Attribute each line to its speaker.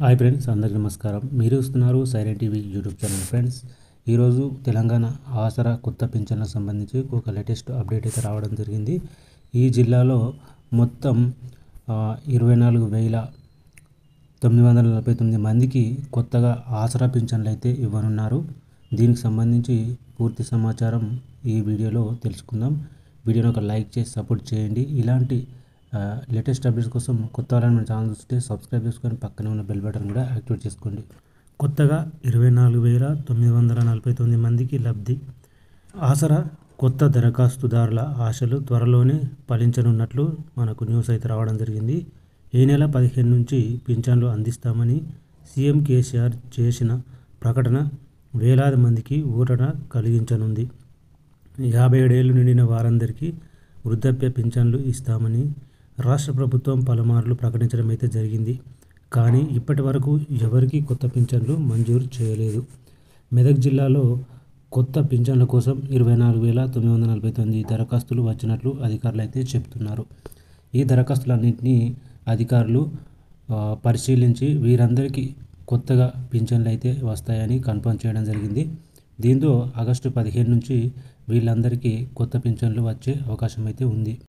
Speaker 1: hi friends అందరికీ నమస్కారం మీరు చూస్తున్నారు silent TV YouTube channel friends ఈరోజు తెలంగాణ ఆసరా కొత్త పింఛన్లకు సంబంధించి ఒక లేటెస్ట్ అప్డేట్ అయితే రావడం జరిగింది ఈ జిల్లాలో మొత్తం ఆ, ఇరవై నాలుగు వేల తొమ్మిది వందల నలభై తొమ్మిది మందికి కొత్తగా ఆసరా పింఛన్లు అయితే ఇవ్వనున్నారు దీనికి సంబంధించి పూర్తి సమాచారం ఈ వీడియోలో తెలుసుకుందాం వీడియోని ఒక లైక్ చేసి సపోర్ట్ చేయండి ఇలాంటి లేటెస్ట్ అప్డేట్స్ కోసం కొత్త వాళ్ళని మన ఛానల్ చూస్తే సబ్స్క్రైబ్ చేసుకొని పక్కనే ఉన్న బెల్ బటన్ కూడా యాక్టివేట్ చేసుకోండి కొత్తగా ఇరవై నాలుగు వేల తొమ్మిది వందల నలభై తొమ్మిది మందికి లబ్ధి ఆసరా కొత్త దరఖాస్తుదారుల ఆశలు త్వరలోనే ఫలించనున్నట్లు మనకు న్యూస్ అయితే రావడం జరిగింది ఈ నెల పదిహేను నుంచి పింఛన్లు అందిస్తామని సీఎం కేసీఆర్ చేసిన ప్రకటన వేలాది మందికి ఊరట కలిగించనుంది యాభై ఏడేళ్ళు నిండిన వారందరికీ వృద్ధాప్య పింఛన్లు ఇస్తామని రాష్ట్ర ప్రభుత్వం పలుమార్లు ప్రకటించడం అయితే జరిగింది కానీ ఇప్పటి వరకు ఎవరికీ కొత్త పింఛన్లు మంజూరు చేయలేదు మెదక్ జిల్లాలో కొత్త పింఛన్ల కోసం ఇరవై నాలుగు వేల తొమ్మిది వందల నలభై తొమ్మిది దరఖాస్తులు వచ్చినట్లు అధికారులు అయితే చెప్తున్నారు ఈ దరఖాస్తులన్నింటినీ అధికారులు ఆ, పరిశీలించి వీరందరికీ కొత్తగా పింఛన్లు అయితే వస్తాయని కన్ఫర్మ్ చేయడం జరిగింది దీంతో ఆగస్టు పదిహేను నుంచి వీళ్ళందరికీ కొత్త పింఛన్లు వచ్చే అవకాశం అయితే ఉంది